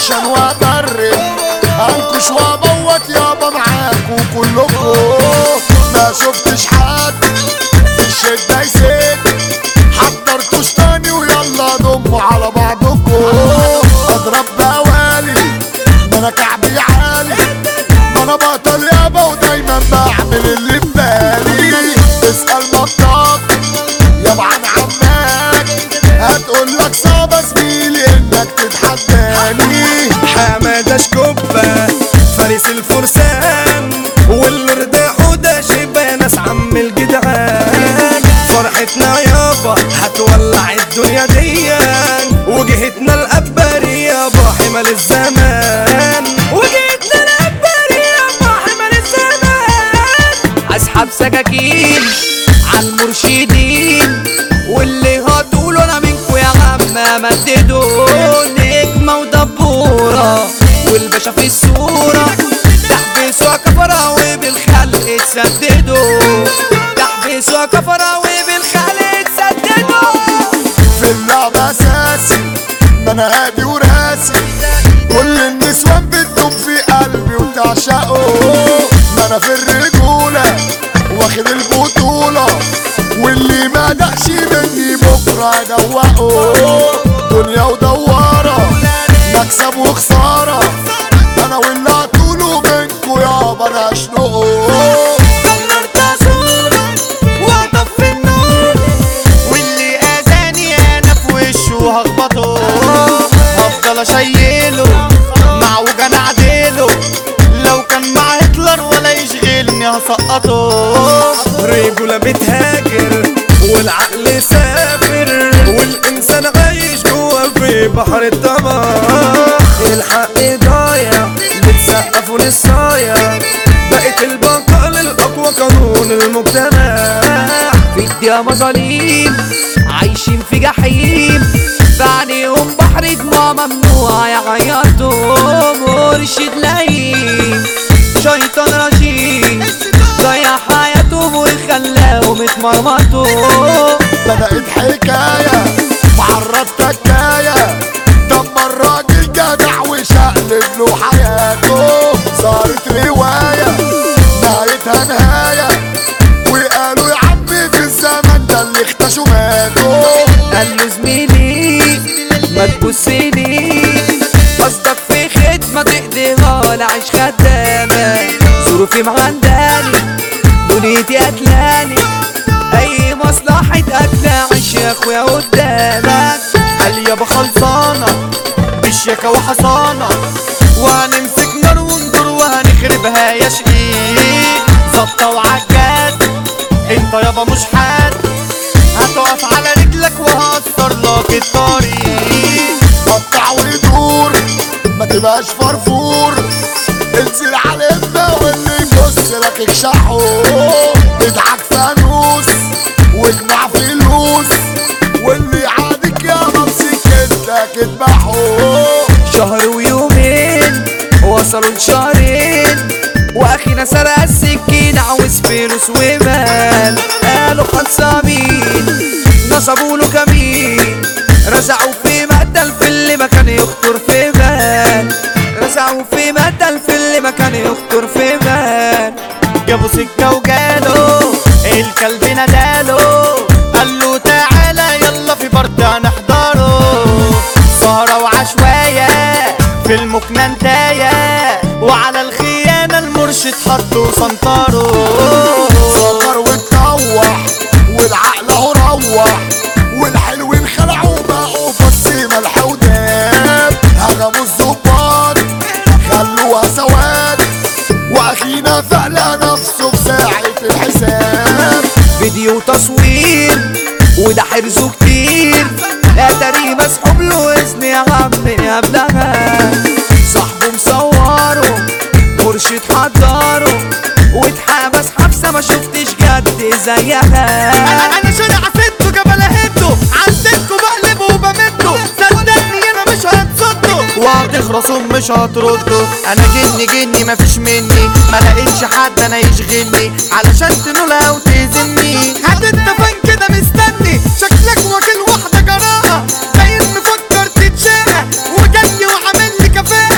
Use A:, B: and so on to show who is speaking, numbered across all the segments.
A: عشان واجرب انكش وابوت يابا معاكوا كلكوا ما شفتش حد في الشدة يسد حضرتوش تاني ويلا ضموا على بعضكوا اضرب بوالي ما انا كعبي عالي ما انا بطل يابا ودايما بعمل اللي ببالي اسأل مطاط يابا عن عمك هتقول لك صعب يا زميلي انك تتحداني
B: حمادة شكوبة فارس الفرسان والرداح ده شبه ناس عم الجدعان فرحتنا يابا هتولع الدنيا ديان وجهتنا الأبري يابا حمل الزمان وجهتنا الأبري يابا حمل الزمان
C: اسحب سكاكين عالمرشدين واللي هتقولوا انا منكو يا عم مددوا نجمة ودبورة والباشا في الصورة تحبسوا كفرة وبالخلق تسددوا تحبسوا كفرة وبالخلق تسددوا
A: في اللعبة اساسي ما انا هادي وراسي كل النسوان بتدوم في قلبي وتعشقه ما انا في الرجولة واخد البطولة واللي ما دقش مني بكرة ادوقه دنيا ودوارة مكسب وخسارة انا واللي هطوله منكو يابا انا اشنقه
C: دمرت صورة واطفي النور واللي اذاني انا في وشه هخبطه هفضل اشيله مع وجع اعدله لو كان مع هتلر ولا يشغلني هسقطه
B: رجولة بتهاجر والعقل سافر والإنسان عايش جوا في بحر الطمع الحق ضايع بتسقفوا للصايع بقت البقاء للأقوى قانون المجتمع
C: في الدنيا مظاليم عايشين في جحيم بعديهم بحر دموع ممنوع يعيطوا مرشد لئيم شيطان رجيم ضيع حياتهم وخلاهم اتمرمطوا
A: بدأت حكاية معرض تكاية دمر راجل جدع وشقلب له حياته صارت رواية نهايتها نهاية وقالوا يا عمي في الزمن ده اللي اختشوا ماتوا
C: قال له زميلي ما تبصلي قصدك في خدمة تقضيها لا عيش خدامة ظروفي معنداني دنيتي قتلاني اي مصلحة قتل عيش يا اخويا قدامك قال يابا خلصانة بالشيكة وحصانة وهنمسك نار وندور وهنخربها يا شقيق ظبطة وعجات انت يابا مش حد هتقف على رجلك وهكسر لك الطريق
A: قطع ويدور ما تبقاش فرفور انزل على الابنة واللي يبص لك اكشحه اضحك فانوس واجمع فلوس واللي عادك يا ممسك انت اذبحه
C: شهر ويومين وصلوا لشهرين واخينا سرق السكين عاوز فلوس ومال قالوا خلصانين نصبوا له كمين رزعوا في مقتل في اللي ما كان يخطر في بال رزعوا في مقتل في اللي ما كان يخطر في بال جابوا سكة وجاله الكلب ناداله قال له تعالى يلا في برد هنحضره سهرة وعشواية في المكنة انتاية وعلى الخيانة المرشد حطه سنطره
A: سكر واتطوح والعقل اهو روح والحلو انخلعوا بقوا بس ملح وداب هجموا الظباط خلوها سواد واخينا فعلا نفسه في ساعة الحساب
C: فيديو تصوير وده حرزه كتير لا تاري مسحوب له اذن يا عم يا ابنها صاحبه مصوره مرشد حضره واتحبس حبسه ما شفتش جد زيها
B: انا شارع سته جبل هده عندكوا بقلب وبمده صدقني انا مش هتصده
C: وهتخرصوا مش هتردوا انا جني جني مفيش مني ما لقيتش حد انا يشغلني علشان تنولها وتهزمني
B: هتتفن كده مستني شكلك واكل واحدة جراها باين مفكر تتشاقى وجاي وعامل لي كفاءة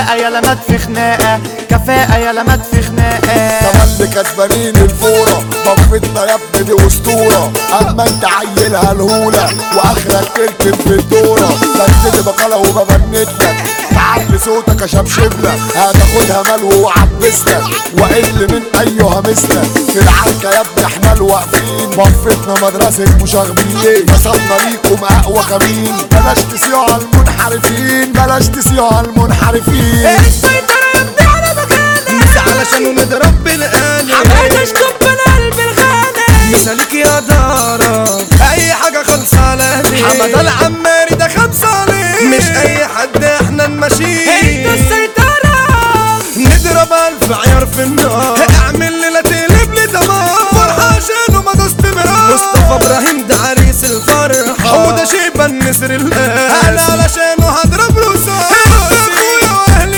B: كفاءة يا لمات في خناقة كفاءة يا لمات في خناقة
A: تملي كسبانين الفورة ضفتنا يا ابني دي اسطورة اما انت عيلها الهولة واخرك تركب في الدورة بنزل بقالة وببنت لك تعلي صوتك اشبشبلك هتاخدها ملو وعبسلك واقل من ايها مثلك في العركة يا ابني احنا الواقفين ضفتنا مدرسة مشاغبين وصلنا ليكم اقوى كمين بلاش تسيعوا على المنحرفين بلاش تسيعوا على المنحرفين
C: السيطرة يا ابني على مكانك
B: مش علشان نضرب بالقلب
C: حبيت اشطب من قلب الغالي مثالك يا دارة
B: اي حاجة خلص على دي حمد العماري ده خمسة عليه مش اي حد احنا نمشيه
C: انت السيطرة
B: نضرب الف عيار في النار اعمل ليلة تقلب لي دمار فرحة عشانه ما دوست مرار مصطفى ابراهيم ده عريس الفرحة حودة شيبة النسر القاسي انا علشانه هضرب رصاص اخويا واهلي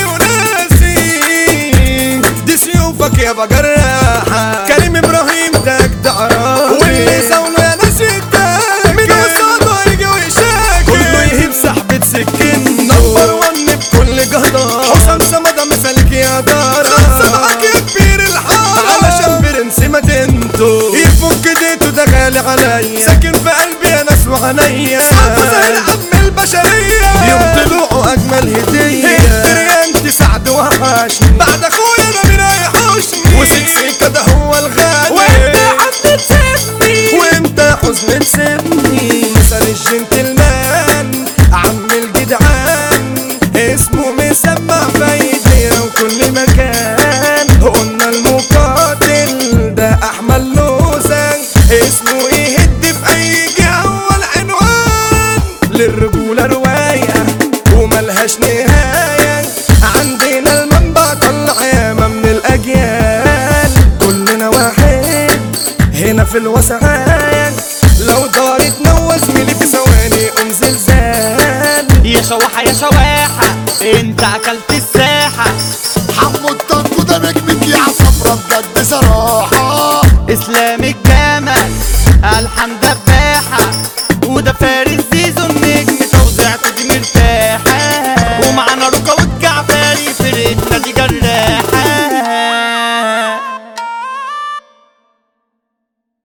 B: وناسي دي سيوفك يا بجراحة كريم ابراهيم ده اجدع راجل واللي زاوله يا ناس يتاكل من وسطه هيجي ويشاكل كله يهيب سحبة سكين نمبر ون بكل جهدار حسام سمدة مثلك يا دار خمسة معاك يا كبير الحارة علشان برنسي ما تنتو يفك ديته ده غالي عليا ساكن في قلبي يا ناس وعينيا زي العم البشرية يوم طلوعه أجمل هدية انت سعد وحشني بعد أخويا أنا مين هيحوشني وسكسيكا ده هو الغالي
C: وانت حد تسيبني
B: وانت حزن تسيبني مثل الجنتلمان عم الجدعان اسمه مسمع في ايدينا وكل مكان قلنا المقاتل ده احمد لوزان اسمه يهد في اي جهه هو العنوان للرجوله روايه وملهاش نهايه عندنا المنبع طلع ياما من الاجيال كلنا واحد هنا في الوسعان لو دارت نوز ملي في ثواني قوم زلزال
D: يا شواحة يا شواحة انت اكلت